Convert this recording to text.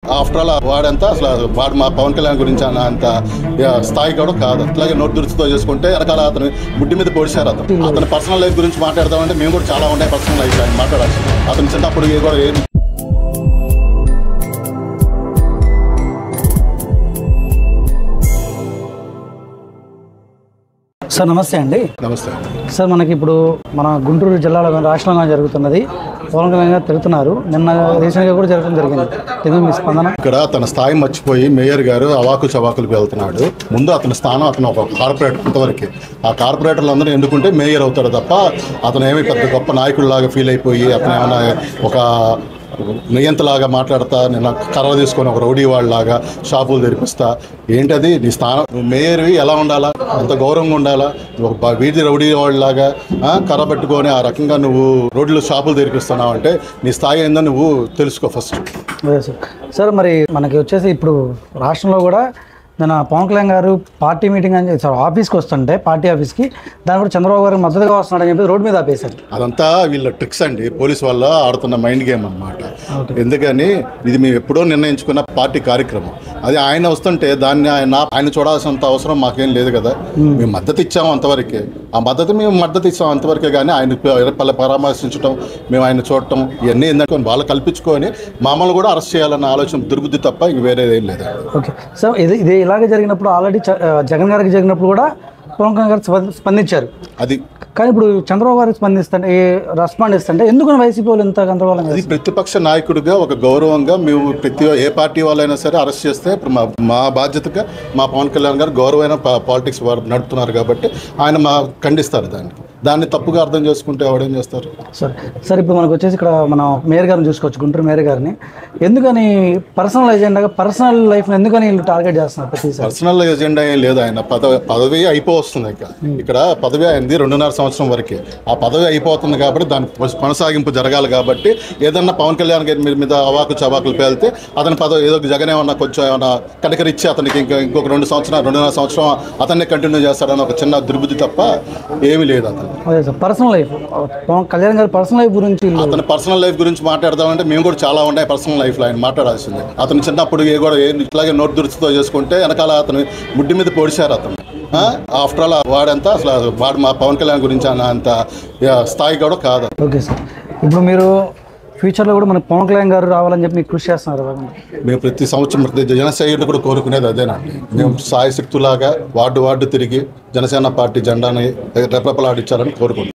After all వాడంతా అసలు వాడు మా పవన్ కళ్యాణ్ గురించి అన్న అంత యా, స్థాయి కూడా కాదు అట్లాగే నోట్ దురుచుతో చేసుకుంటే వెనకాల అతను ముడ్డి మీద పొడిచారు అతను అతని పర్సనల్ లైఫ్ గురించి మాట్లాడదామంటే మేము కూడా చాలా ఉన్నాయి పర్సనల్ లైఫ్ ఆయన మాట్లాడాల్సి అతను చిన్నప్పుడు ఏ కూడా ఏం సార్ నమస్తే అండి నమస్తే సార్ మనకి ఇప్పుడు మన గుంటూరు జిల్లాలో కానీ రాష్ట్రంలో కానీ జరుగుతున్నది పవన్ కళ్యాణ్ గారు తిరుగుతున్నారు నిన్న రీసెంట్గా కూడా జరగడం జరిగింది దీని మీ స్పందన ఇక్కడ తన స్థాయి మర్చిపోయి మేయర్ గారు అవాకు చవాకులకు వెళ్తున్నాడు ముందు అతని స్థానం అతను ఒక కార్పొరేటర్ ఇంతవరకు ఆ కార్పొరేటర్లు అందరూ ఎందుకుంటే మేయర్ అవుతాడు తప్ప అతను ఏమి పెద్ద గొప్ప నాయకుడిలాగా ఫీల్ అయిపోయి అతను ఏమైనా ఒక నియంతలాగా మాట్లాడతా నేను కర్ర తీసుకొని ఒక రౌడీ వాళ్ళలాగా షాపులు తెరిపిస్తా ఏంటది నీ స్థానం నువ్వు మేయర్వి ఎలా ఉండాలా అంత గౌరవంగా ఉండాలా ఒక బ- వీధి రౌడీ వాళ్ళలాగా ఆ, కర్ర పట్టుకొని ఆ రకంగా నువ్వు రోడ్లు షాపులు తెరిపిస్తున్నావు అంటే నీ స్థాయి ఏందో నువ్వు తెలుసుకో ఫస్ట్ అదే సార్ సార్ మరి మనకి వచ్చేసి ఇప్పుడు రాష్ట్రంలో కూడా నిన్న పవన్ కళ్యాణ్ గారు పార్టీ మీటింగ్ అని చెప్పి సార్ ఆఫీస్కి వస్తుంటే పార్టీ ఆఫీస్కి దాని కూడా చంద్రబాబు గారు మద్దతుగా వస్తున్నాడని చెప్పి రోడ్ మీద ఆపేశారు అదంతా వీళ్ళ ట్రిక్స్ అండి పోలీస్ వల్ల ఆడుతున్న మైండ్ గేమ్ అన్నమాట ఎందుకని ఇది మేము ఎప్పుడో నిర్ణయించుకున్న పార్టీ కార్యక్రమం అది ఆయన వస్తుంటే దాన్ని ఆయన ఆయన చూడాల్సినంత అవసరం మాకేం లేదు కదా మేము మద్దతు ఇచ్చాము అంతవరకే ఆ మద్దతు మేము మద్దతు ఇచ్చాము అంతవరకే కానీ ఆయన పల్ల పరామర్శించడం మేము ఆయన చూడటం ఇవన్నీ ఏంటంటే వాళ్ళు కల్పించుకొని మమ్మల్ని కూడా అరెస్ట్ చేయాలన్న ఆలోచన దుర్బుద్ధి తప్ప ఇంక వేరేది ఏం లేదు ఓకే సార్ ఇది ఇది ఇలాగే జరిగినప్పుడు ఆల్రెడీ జగన్ గారికి జరిగినప్పుడు కూడా పవన్ కళ్యాణ్ గారు స్పంద- స్పందించారు అది కానీ ఇప్పుడు చంద్రబాబు గారికి స్పందిస్తుంటే రెస్పాండ్ ఇస్తుంటే ఎందుకు వైసీపీ వాళ్ళు ఇంత గందరగోళం అది ప్రతిపక్ష నాయకుడిగా ఒక గౌరవంగా మేము ప్రతి ఏ పార్టీ వాళ్ళైనా సరే అరెస్ట్ చేస్తే ఇప్పుడు మా మా బాధ్యతగా మా పవన్ కళ్యాణ్ గారు గౌరవమైన పాలిటిక్స్ వారు నడుపుతున్నారు కాబట్టి ఆయన మా ఖండిస్తారు దాన్ని దాన్ని తప్పుగా అర్థం చేసుకుంటే ఎవడేం చేస్తారు సార్ సార్ ఇప్పుడు మనకు వచ్చేసి ఇక్కడ మనం మేయర్ గారిని చూసుకోవచ్చు గుంటూరు మేయర్ గారిని ఎందుకని పర్సనల్ ఎజెండాగా పర్సనల్ లైఫ్ని ఎందుకని వీళ్ళు టార్గెట్ చేస్తున్నారు ప్రతిసారి పర్సనల్ ఎజెండా ఏం లేదు ఆయన పదవి పదవి అయిపోతుంది ఇక ఇక్కడ పదవి అయింది రెండున్నర సంవత్సరం వరకే ఆ పదవి అయిపోతుంది కాబట్టి దాని కొనసాగింపు జరగాలి కాబట్టి ఏదన్నా పవన్ కళ్యాణ్ గారి మీద మీద అవాకు చవాకులు పేలితే అతని పదవి ఏదో జగన్ ఏమన్నా కొంచెం ఏమన్నా కనకరిచ్చి అతనికి ఇంకా ఇంకొక రెండు సంవత్సరాలు రెండున్నర సంవత్సరం అతన్నే కంటిన్యూ చేస్తాడని ఒక చిన్న దుర్బుద్ధి తప్ప ఏమీ లేదు అతను అదే sir personal life Pavan Kalyan గారి పర్సనల్ లైఫ్ గురించి వీళ్ళు అతని పర్సనల్ లైఫ్ గురించి మాట్లాడదామంటే మేము కూడా చాలా ఉన్నాయి పర్సనల్ లైఫ్లో ఆయన మాట్లాడాల్సిందే అతను చిన్నప్పుడు ఏ కూడా ఏ ఇట్లాగే నోట్ దురుచుతో చేసుకుంటే వెనకాల అతను ముడ్డి మీద పొడిచారు అతను ఆఫ్టర్ ఆల్ వాడంతా అసలు వాడు మా పవన్ కళ్యాణ్ గురించి అన్న అంత యా, స్థాయి కూడా కాదు ఓకే సార్ ఇప్పుడు మీరు ఫ్యూచర్లో కూడా మనకి పవన్ కళ్యాణ్ గారు రావాలని చెప్పి మీకు కృషి చేస్తున్నారు భాగంగా. మేము ప్రతి సంవత్సరం ప్రతి జనసేన కూడా కోరుకునేది అదేనండి మేము సాయశక్తులాగా వార్డు వార్డు తిరిగి జనసేన పార్టీ జెండాని రెపరెపలాడించాలని కోరుకుంటున్నాం